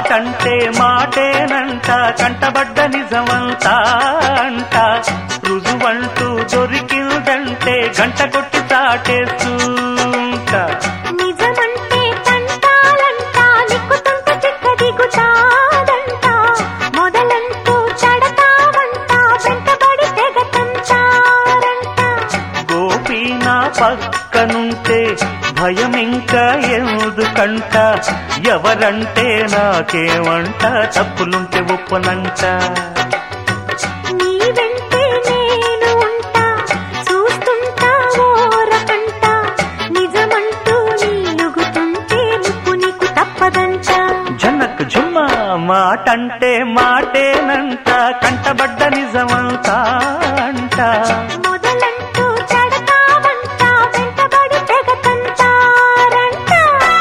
మాటంటే మాటేనంట కంటబడ్డ నిజమంతా అంట రుజువంటూ దొరికిందంటే గంట కొట్టి చాటేస్తుంట నిజమంటే తంటాలంటా నిక్కుతుంటే చిక్క దిగుతాదంట మొదలంటూ చెడతావంటా వెంటబడి తెగ తంటారంట గోపి నా పక్కనుంటే భయం ఇంకా ఎందుకంట ఎవరంటే నాకేమంట తప్పులుంటే ఒప్పనంట నీ వెంటే నేను ఉంటా చూస్తుంటా ఓరకంట నిజమంటూ నీలుగుతుంటే ముప్పు నీకు తప్పదంట జనక్ జుమ్మ మాటంటే మాటేనంట కంటబడ్డ నిజమంతా అంట మొదలంటూ చెడతావంట వెంటబడి తెగ తంటారంట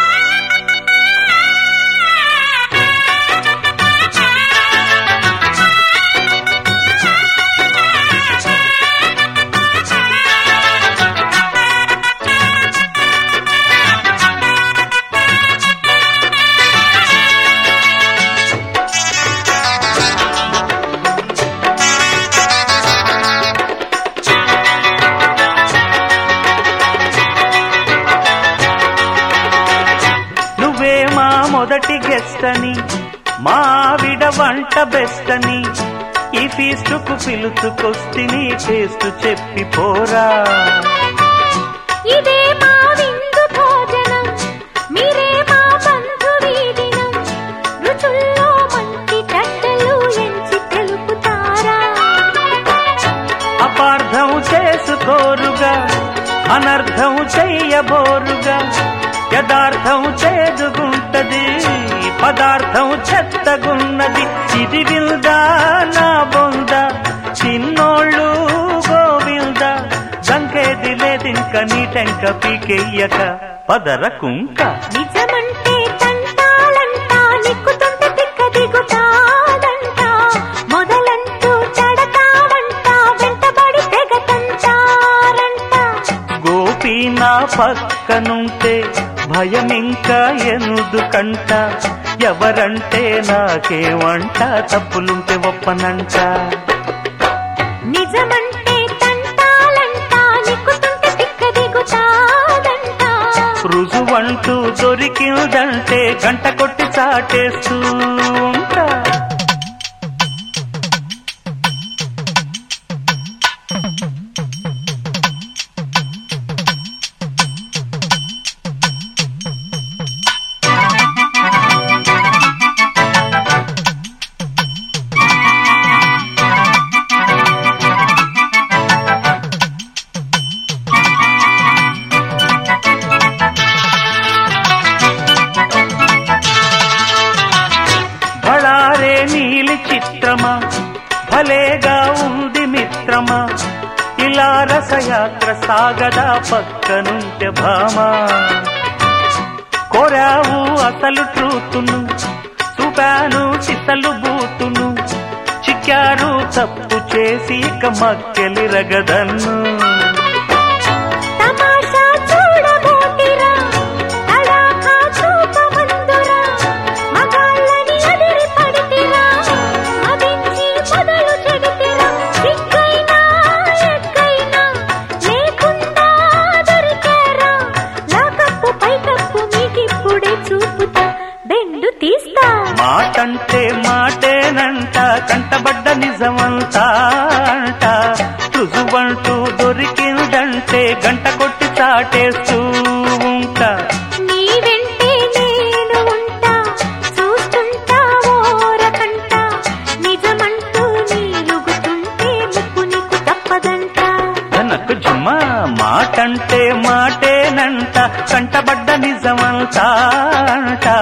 నువ్వే మా మొదటి గెస్ట్ అని మా ఆవిడ వంట బెస్ట్ అని ఈ ఫీస్టుకు పిలుచుకొస్తిని టేస్ట్ చెప్పి పోరా ఇదే మా విందు భోజనం మీరే మా బంధు వీడినం రుచుల్లో మంచి చెడ్డలు ఎంచి తెలుపుతారా అపార్థం చేసుకోరుగా అనర్థం చెయ్యబోరుగా యథార్థం చేదుగుంటది పదార్థం చెత్తగున్నది ఇది విల్దా నా బొంద చిన్నోళ్ళు గోవింద జంకేది లేదింక నీటెంక పీకెయ్యక పదర కుంక నిజమంటే తంటాలంటా నిక్కుతుంటే తిక్క దిగుతాదంట మొదలంటూ చెడతావంట వెంటబడి తెగ తంటారంట గోపి నా పక్కనుంటే భయం ఇంకా ఎందుకంట ఎవరంటే నాకేమంట తప్పులుంటే ఒప్పనంట నిజమంటే తంటాలంటా నిక్కుతుంటే తిక్క దిగుతాదంట రుజువంటూ దొరికిందంటే గంట కొట్టి చాటేస్తూ ఉంటా బళారే నీలి చిత్రమా భలేగా ఉంది మిత్రమా ఇలా రసయాత్ర సాగదా పక్కనుంటే భామా కోరావు అసలు ట్రూతును చూపాను చిత్తలు బూతును చిక్కారు తప్పు చేసి ఇక మక్కెలి రగదన్ను తమాషా చూడబోతిరా తడాఖా చూపమందురా మగాళ్ళని అదిరి పడితిరా మదించి మొదలు చెడితిరా సిగ్గైనా ఎక్కైనా లేకుండా దొరికారా లాకప్పు పైకప్పు మీకిప్పుడే చూపుతా బెండు తీస్తా మాటంటే మాటేనంట కంటబడ్డ నిజమంతా అంట రుజువంటూ దొరికిందంటే గంట కొట్టి చాటేస్తూ ఉంటా నీ వెంటే నేను ఉంటా చూస్తుంటా ఓరకంట నిజమంటూ నీలుగుతుంటే ముప్పు నీకు తప్పదంట తనకు జుమ్మ మాటంటే మాటేనంట కంటబడ్డ నిజమంతా అంట